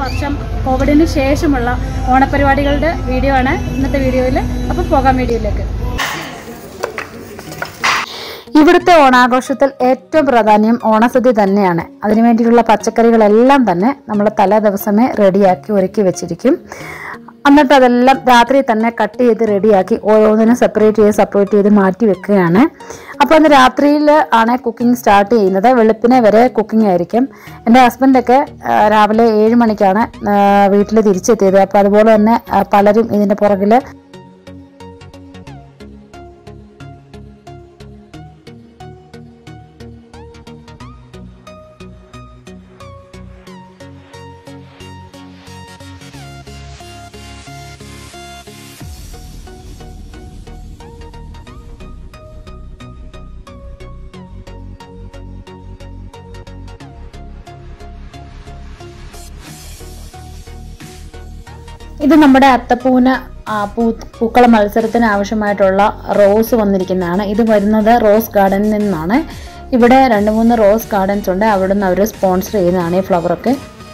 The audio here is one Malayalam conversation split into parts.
വർഷം കോവിഡിന് ശേഷമുള്ള ഓണപരിപാടികളുടെ വീഡിയോ ആണ് ഇന്നത്തെ വീഡിയോയിൽ അപ്പോൾ പോകാം വീഡിയോയിലേക്ക് ഇവിടുത്തെ ഓണാഘോഷത്തിൽ ഏറ്റവും പ്രാധാന്യം ഓണസദ്യ തന്നെയാണ് അതിനുവേണ്ടിയുള്ള പച്ചക്കറികളെല്ലാം തന്നെ നമ്മൾ തലേ ദിവസമേ റെഡിയാക്കി ഒരുക്കി വെച്ചിരിക്കും എന്നിട്ട് അതെല്ലാം രാത്രി തന്നെ കട്ട് ചെയ്ത് റെഡിയാക്കി ഓരോന്നിനും സെപ്പറേറ്റ് ചെയ്ത് സെപ്പറേറ്റ് ചെയ്ത് മാറ്റി വെക്കുകയാണ് അപ്പോൾ അന്ന് രാത്രിയിൽ ആണ് കുക്കിംഗ് സ്റ്റാർട്ട് ചെയ്യുന്നത് വെളുപ്പിനെ വരെ കുക്കിംഗ് ആയിരിക്കും എൻ്റെ ഹസ്ബൻഡൊക്കെ ആ, രാവിലെ ഏഴ് മണിക്കാണ് വീട്ടിൽ തിരിച്ചെത്തിയത് അപ്പോൾ അതുപോലെ തന്നെ ആ, പലരും ഇതിൻ്റെ പുറകിൽ ഇത് നമ്മുടെ അത്തപ്പൂവിന് ആ, പൂ പൂക്കള മത്സരത്തിന് ആവശ്യമായിട്ടുള്ള റോസ് വന്നിരിക്കുന്നതാണ് ഇത് വരുന്നത് റോസ് ഗാർഡനിൽ നിന്നാണ് ഇവിടെ രണ്ട് മൂന്ന് റോസ് ഗാർഡൻസ് ഉണ്ട് അവിടെ നിന്ന് അവർ സ്പോൺസർ ചെയ്യുന്നതാണ് ഈ ഫ്ലവറൊക്കെ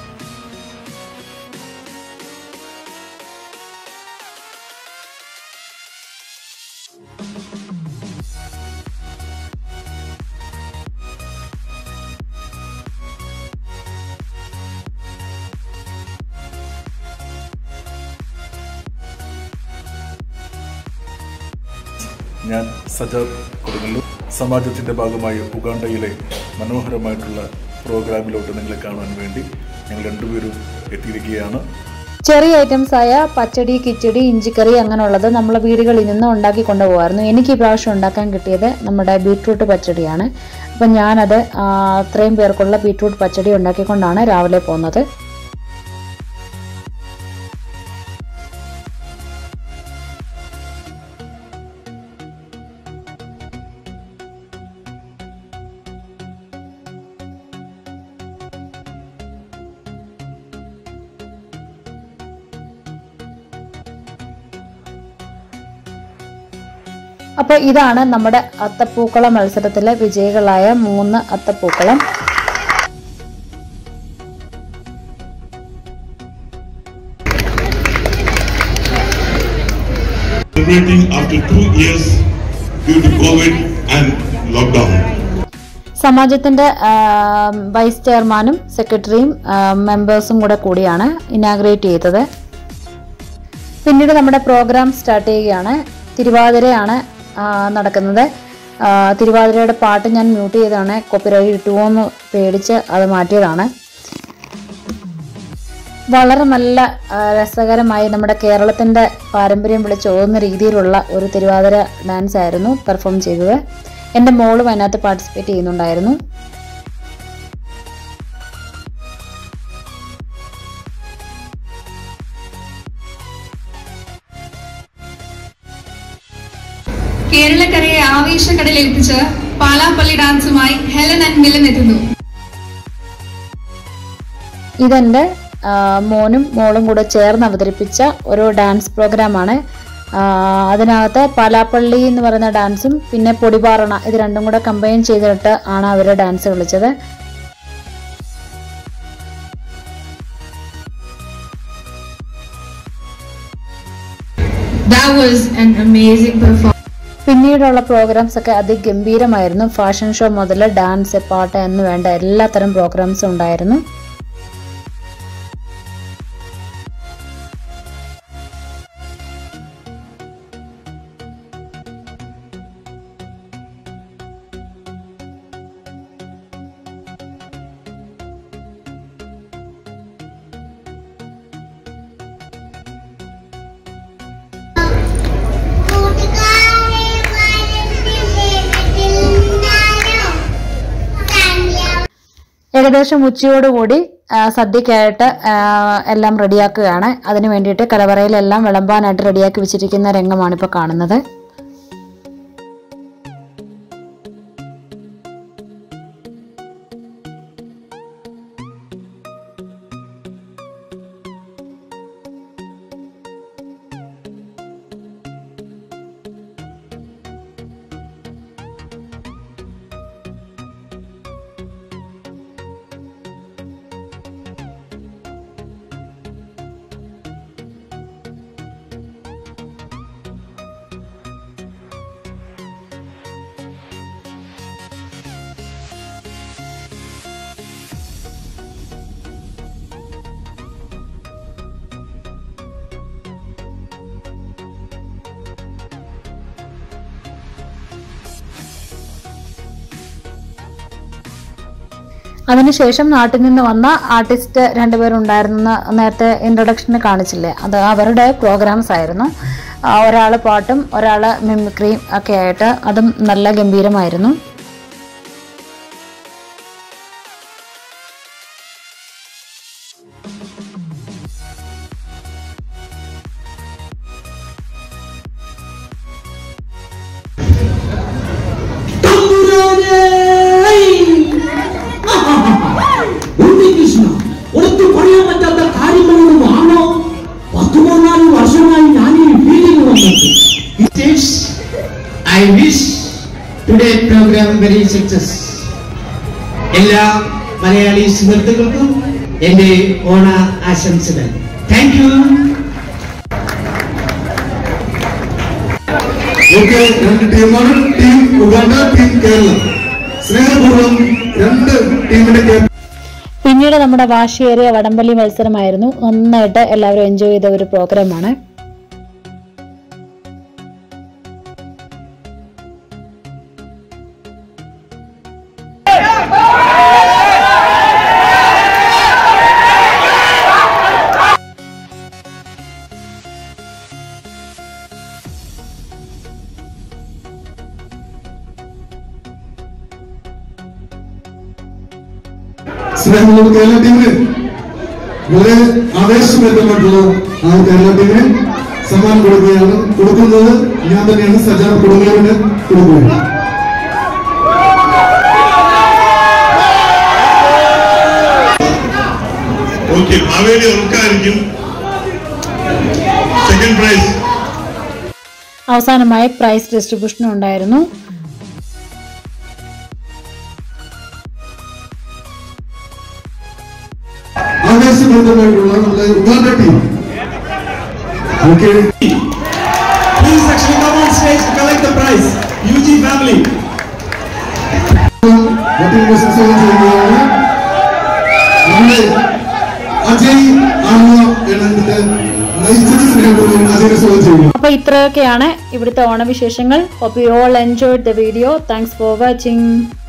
ഞാൻ സജാദ് കൊടുങ്ങല്ലൂർ സമാജത്തിൻ്റെ ഭാഗമായി ഉഗാണ്ടയിലെ മനോഹരമായിട്ടുള്ള പ്രോഗ്രാമിലോട്ട് നിങ്ങളെ കാണാൻ വേണ്ടി ഞങ്ങൾ രണ്ടുപേരും എത്തിയിരിക്കുകയാണ് ചെറിയ ഐറ്റംസ് ആയ പച്ചടി കിച്ചടി ഇഞ്ചിക്കറി അങ്ങനെയുള്ളത് നമ്മൾ വീടുകളിൽ നിന്ന് ഉണ്ടാക്കി കൊണ്ടുപോകാമായിരുന്നു എനിക്ക് ഈ പ്രാവശ്യം ഉണ്ടാക്കാൻ കിട്ടിയത് നമ്മുടെ ബീട്രൂട്ട് പച്ചടിയാണ് അപ്പം ഞാനത് ആ, അത്രയും പേർക്കുള്ള ബീട്രൂട്ട് പച്ചടി ഉണ്ടാക്കിക്കൊണ്ടാണ് രാവിലെ പോകുന്നത് അപ്പോൾ ഇതാണ് നമ്മുടെ അത്തപ്പൂക്കളം മത്സരത്തിലെ വിജയികളായ മൂന്ന് അത്തപ്പൂക്കളം celebrating after two years due to COVID and lockdown. സമാജത്തിന്റെ ആ, വൈസ് ചെയർമാനും സെക്രട്ടറിയും ആ, മെമ്പേഴ്സും കൂടെ കൂടിയാണ് ഇനാഗ്രേറ്റ് ചെയ്തത് പിന്നീട് നമ്മുടെ പ്രോഗ്രാം സ്റ്റാർട്ട് ചെയ്യുകയാണ് തിരുവാതിരയാണ് ആ, നടക്കുന്നത് ആ, തിരുവാതിരയുടെ പാട്ട് ഞാൻ മ്യൂട്ട് ചെയ്താണ് കോപ്പിറൈറ്റ് കിട്ടുമോ എന്ന് പേടിച്ച് അത് മാറ്റിയതാണ് വളരെ നല്ല ആ, രസകരമായി നമ്മുടെ കേരളത്തിൻ്റെ പാരമ്പര്യം വിളിച്ചോതുന്ന രീതിയിലുള്ള ഒരു തിരുവാതിര ഡാൻസ് ആയിരുന്നു പെർഫോം ചെയ്തത് എൻ്റെ മോളും അതിനകത്ത് പാർട്ടിസിപ്പേറ്റ് ചെയ്യുന്നുണ്ടായിരുന്നു കേരളക്കരയെ ആവേശക്കടലെത്തിച്ച് പാലാപ്പള്ളി ഡാൻസുമായി ഹെലൻ ആൻഡ് മിലൻ എത്തുന്നു ഇതെൻ്റെ ആ, മോനും മോളും കൂടെ ചേർന്ന് അവതരിപ്പിച്ച ഒരു ഡാൻസ് പ്രോഗ്രാമാണ് ആ, അതിനകത്ത് പാലാപ്പള്ളി എന്ന് പറയുന്ന ഡാൻസും പിന്നെ പൊടിപാറണ ഇത് രണ്ടും കൂടെ കമ്പൈൻ ചെയ്തിട്ട് ആണ് അവർ ഡാൻസ് കളിച്ചത് That was an amazing performance. പിന്നീടുള്ള പ്രോഗ്രാംസ് ഒക്കെ അതിഗംഭീരമായിരുന്നു ഫാഷൻ ഷോ മുതൽ ഡാൻസ് പാട്ട് എന്ന് വേണ്ട എല്ലാത്തരം പ്രോഗ്രാംസും ഉണ്ടായിരുന്നു കൂട്ടുകാരെ വരുന്നില്ലേ വീട്ടിലുണ്ടാനോ? സന്ധ്യ ഏകദേശം ഉച്ചയോടുകൂടി ആ, സദ്യക്കായിട്ട് ആ, എല്ലാം റെഡിയാക്കുകയാണ് അതിനു വേണ്ടിയിട്ട് കലവറയിലെല്ലാം വിളമ്പാനായിട്ട് റെഡിയാക്കി വെച്ചിരിക്കുന്ന രംഗമാണ് ഇപ്പോൾ കാണുന്നത് അതിനുശേഷം നാട്ടിൽ നിന്ന് വന്ന ആർട്ടിസ്റ്റ് രണ്ടുപേരുണ്ടായിരുന്നെന്ന് നേരത്തെ ഇൻട്രൊഡക്ഷന് കാണിച്ചില്ലേ അത് അവരുടെ പ്രോഗ്രാംസ് ആയിരുന്നു ഒരാൾ പാട്ടും ഒരാൾ മിമിക്രിയും ഒക്കെ ആയിട്ട് അതും നല്ല ഗംഭീരമായിരുന്നു ഉണ്ണികൃഷ്ണ ഒരിക്കൽ പറയാൻ പറ്റാത്ത കാര്യങ്ങളോട് ആണോ പത്ത് പതിനാല് വർഷമായി ഞാൻ ഈ ഫീലിംഗ് വന്നിട്ട് States, I wish today program very success. എല്ലാ മലയാളി സുഹൃത്തുക്കൾക്കും എൻ്റെ ഓണ ആശംസകൾ താങ്ക് യു ഓക്കെ രണ്ട് ടീമാണ് ടീം ഉഗാണ്ട ടീം കേരളം സ്നേഹപൂർവ്വം രണ്ട് ടീമിന്റെ ക്യാപ്റ്റൻ പിന്നീട് നമ്മുടെ വാശിയേറിയ വടംവലി മത്സരമായിരുന്നു നന്നായിട്ട് എല്ലാവരും എൻജോയ് ചെയ്ത ഒരു പ്രോഗ്രാമാണ് സ്നേഹമുള്ള കേരള ടീമിന് വളരെ ആവേശഭരിതമായിട്ടുള്ള ആ കേരള ടീമിന് സമ്മാനം കൊടുക്കുകയാണ് കൊടുക്കുന്നത് ഞാൻ തന്നെയാണ് സജാദ് കൊടുങ്ങലിന് കൊടുക്കുകയാണ് ഓക്കെ മാവേലി ഉറക്കായിരിക്കും സെക്കൻഡ് പ്രൈസ് അവസാനമായി പ്രൈസ് ഡിസ്ട്രിബ്യൂഷനും ഉണ്ടായിരുന്നു ആവേശഭരിതമായിട്ടുള്ള നമ്മുടെ Uganda team okay Please actually come on stage to collect the prize. UG family. മറ്റൊരു സ്വാഗതം ചെയ്യുകയാണ് നമ്മുടെ അജയ് ആലുവ എന്നതിന്റെ നയിച്ചത് സ്നേഹപൂർവ്വം അജയനെ സ്വാഗതം ചെയ്യുന്നു അപ്പൊ ഇത്രയൊക്കെയാണ് ഇവിടുത്തെ ഓണവിശേഷങ്ങൾ hope you all enjoyed the video thanks for watching